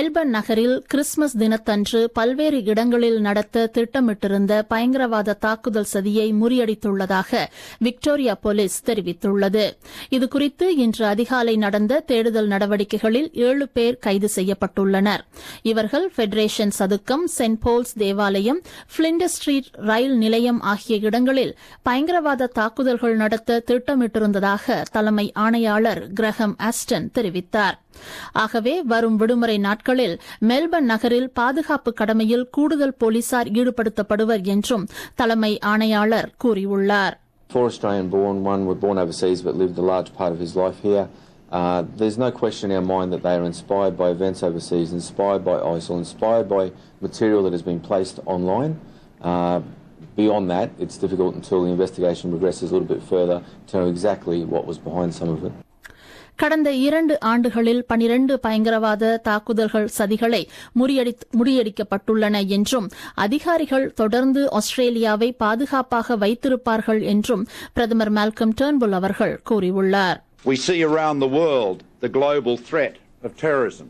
Melbourne நகரில் Christmas தினத்தன்று பல்வேறு இடங்களில் நடத்த திட்டமிட்டிருந்த பயங்கரவாத தாக்குதல் சதியை முறியடித்துள்ளதாக விக்டோரியா போலீஸ் தெரிவித்துள்ளது இதுகுறித்து இன்று அதிகாலை நடந்த தேடுதல் நடவடிக்கைகளில் ஏழு பேர் கைது செய்யப்பட்டுள்ளனர் இவர்கள் ஃபெடரேஷன் சதுக்கம் சென்ட் போல்ஸ் தேவாலயம் பிளிண்டர் ஸ்ட்ரீட் ரயில் நிலையம் ஆகிய இடங்களில் பயங்கரவாத தாக்குதல்கள் நடத்த திட்டமிட்டிருந்ததாக தலைமை ஆணையாளர் கிரகம் ஆஸ்டன் தெரிவித்தார் ஆகவே வரும் விடுமுறை நாட்களில் மெல்பர்ன் நகரில் பாதுகாப்பு கடமையில் கூடுதல் போலீசார் ஈடுபடுத்தப்படுவர் என்றும் தலைமை ஆணையாளர் கூறியுள்ளார் Four Australian born, one was born overseas but lived a large part of his life here. Uh, there's no question in our mind that they are inspired by events overseas, inspired by ISIL, inspired by material that has been placed online. Uh, beyond that, it's difficult until the investigation progresses a little bit further to know exactly what was behind some of it. கடந்த இரண்டு ஆண்டுகளில் பனிரண்டு பயங்கரவாத தாக்குதல்கள் சதிகளை முறியடிக்கப்பட்டுள்ளன என்றும் அதிகாரிகள் தொடர்ந்து ஆஸ்திரேலியாவை பாதுகாப்பாக வைத்திருப்பார்கள் என்றும் பிரதமர் மால்கம் டேர்ன்புல் அவர்கள் கூறியுள்ளார் We see around the world the global threat of terrorism.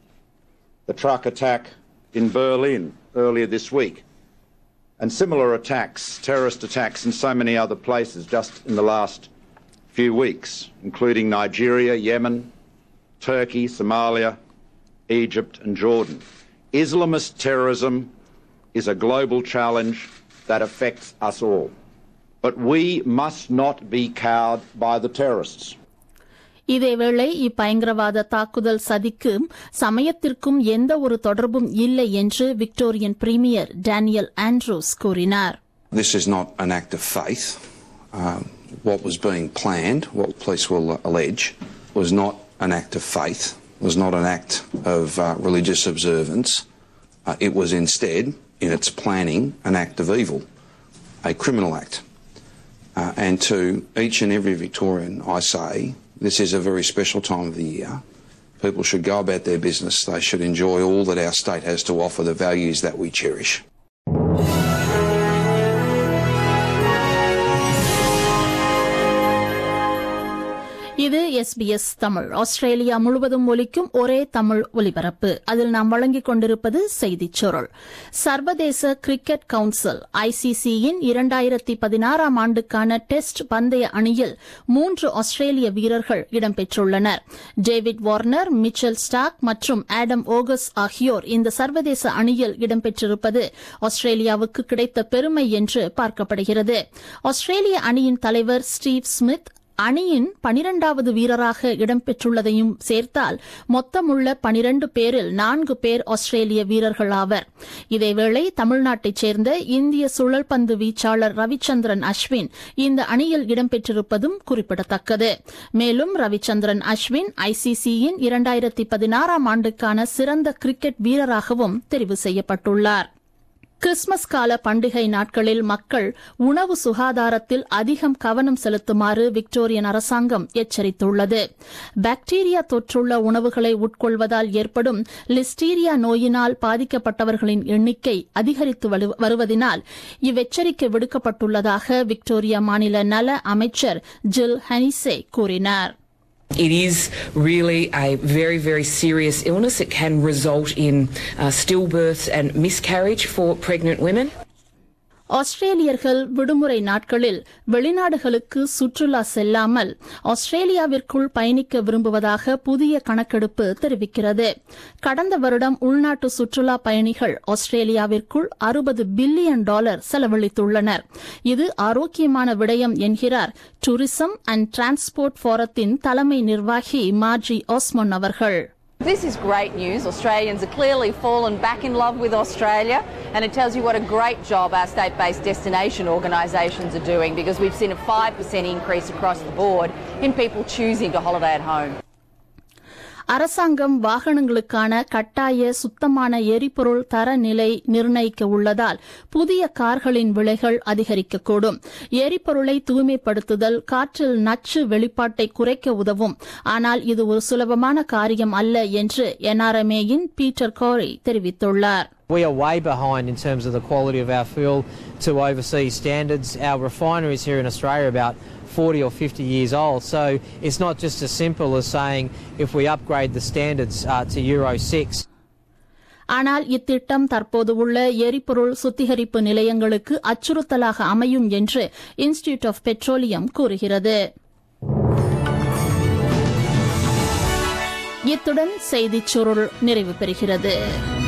The truck attack in Berlin earlier this week, and similar attacks, terrorist attacks in so many other places just in the last few weeks, including Nigeria, Yemen, Turkey, Somalia, Egypt, and Jordan. Islamist terrorism is a global challenge that affects us all. But we must not be cowed by the terrorists. இதேவேளை இப்பயங்கரவாத தாக்குதல் சதிக்கும் சமயத்திற்கும் எந்த ஒரு தொடர்பும் இல்லை என்று Victorian premier Daniel Andrews கூறினார் This is not an act of faith. Um, what was being planned, what police will allege, was not an act of faith, was not an act of uh, religious observance. Uh, it was instead, in its planning, an act of evil, a criminal act. Uh, and to each and every Victorian, I say, this is a very special time of the year. People should go about their business. They should enjoy all that our state has to offer, the values that we cherish. இது SBS Tamil Australia முழுவதும் ஒலிக்கும் ஒரே தமிழ் ஒலிபரப்பு அதில் நாம் வழங்கிக் கொண்டிருப்பது செய்திச் சுருள் சர்வதேச கிரிக்கெட் கவுன்சில் ஐசிசியின் இரண்டாயிரத்தி பதினாறாம் ஆண்டுக்கான டெஸ்ட் பந்தய அணியில் மூன்று ஆஸ்திரேலிய வீரர்கள் இடம்பெற்றுள்ளனர் டேவிட் வார்னர் மிச்சல் ஸ்டாக் மற்றும் ஆடம் ஓகஸ் ஆகியோர் இந்த சர்வதேச அணியில் இடம்பெற்றிருப்பது ஆஸ்திரேலியாவுக்கு கிடைத்த பெருமை என்று பார்க்கப்படுகிறது ஆஸ்திரேலிய அணியின் தலைவர் ஸ்டீவ் ஸ்மித் அணியின் பனிரெண்டாவது வீரராக இடம்பெற்றுள்ளதையும் சேர்த்தால் மொத்தமுள்ள பனிரண்டு பேரில் நான்கு பேர் ஆஸ்திரேலிய வீரர்கள் ஆவர் இதேவேளை தமிழ்நாட்டைச் சேர்ந்த இந்திய சுழல்பந்து வீச்சாளர் ரவிச்சந்திரன் அஸ்வின் இந்த அணியில் இடம்பெற்றிருப்பதும் குறிப்பிடத்தக்கது மேலும் ரவிச்சந்திரன் அஸ்வின் ஐசிசியின் இரண்டாயிரத்தி பதினாறாம் ஆண்டுக்கான சிறந்த கிரிக்கெட் வீரராகவும் தெரிவு செய்யப்பட்டுள்ளார் கிறிஸ்துமஸ் கால பண்டிகை நாட்களில் மக்கள் உணவு சுகாதாரத்தில் அதிகம் கவனம் செலுத்துமாறு விக்டோரியன் அரசாங்கம் எச்சரித்துள்ளது பாக்டீரியா தொற்றுள்ள உணவுகளை உட்கொள்வதால் ஏற்படும் லிஸ்டீரியா நோயினால் பாதிக்கப்பட்டவர்களின் எண்ணிக்கை அதிகரித்து வருவதனால் இவ்வெச்சரிக்கை விடுக்கப்பட்டுள்ளதாக விக்டோரியா மாநில நல அமைச்சர் ஜில் ஹனிசே கூறினார் It is really a very, very serious illness. It can result in uh, stillbirth and miscarriage for pregnant women. ஆஸ்திரேலியர்கள் விடுமுறை நாட்களில் வெளிநாடுகளுக்கு சுற்றுலா செல்லாமல் ஆஸ்திரேலியாவிற்குள் பயணிக்க விரும்புவதாக புதிய கணக்கெடுப்பு தெரிவிக்கிறது கடந்த வருடம் உள்நாட்டு சுற்றுலா பயணிகள் ஆஸ்திரேலியாவிற்குள் அறுபது பில்லியன் டாலர் செலவழித்துள்ளனர் இது ஆரோக்கியமான விடயம் என்கிறார் டூரிசம் அண்ட் டிரான்ஸ்போர்ட் போரத்தின் தலைமை நிர்வாகி மார்ஜி ஆஸ்மோன் அவர்கள் This is great news. Australians are clearly fallen back in love with Australia, and it tells you what a great job our state based destination organisations are doing because we've seen a 5% increase across the board in people choosing to holiday at home. அரசாங்கம் வாகனங்களுக்கான கட்டாய சுத்தமான எரிபொருள் தரநிலை நிர்ணயிக்க உள்ளதால் புதிய கார்களின் விலைகள் அதிகரிக்கக்கூடும் எரிபொருளை தூய்மைப்படுத்துதல் காற்றில் நச்சு வெளிப்பாட்டை குறைக்க உதவும் ஆனால் இது ஒரு சுலபமான காரியம் அல்ல என்று என்ஆர்எம்ஏயின் பீட்டர் கோரி தெரிவித்துள்ளார் We are way behind in terms of the quality of our fuel to overseas standards. Our refineries here in Australia are about 40 or 50 years old, so it's not just as simple as saying if we upgrade the standards uh, to Euro 6. ஆனால் இத்திட்டம் தற்போது உள்ள எரிபொருள் சுத்திகரிப்பு நிலையங்களுக்கு அச்சுறுத்தலாக அமையும் என்று இன்ஸ்டிடியூட் ஆஃப் பெட்ரோலியம் கூறுகிறது இத்துடன் செய்திச் சுருள் நிறைவு பெறுகிறது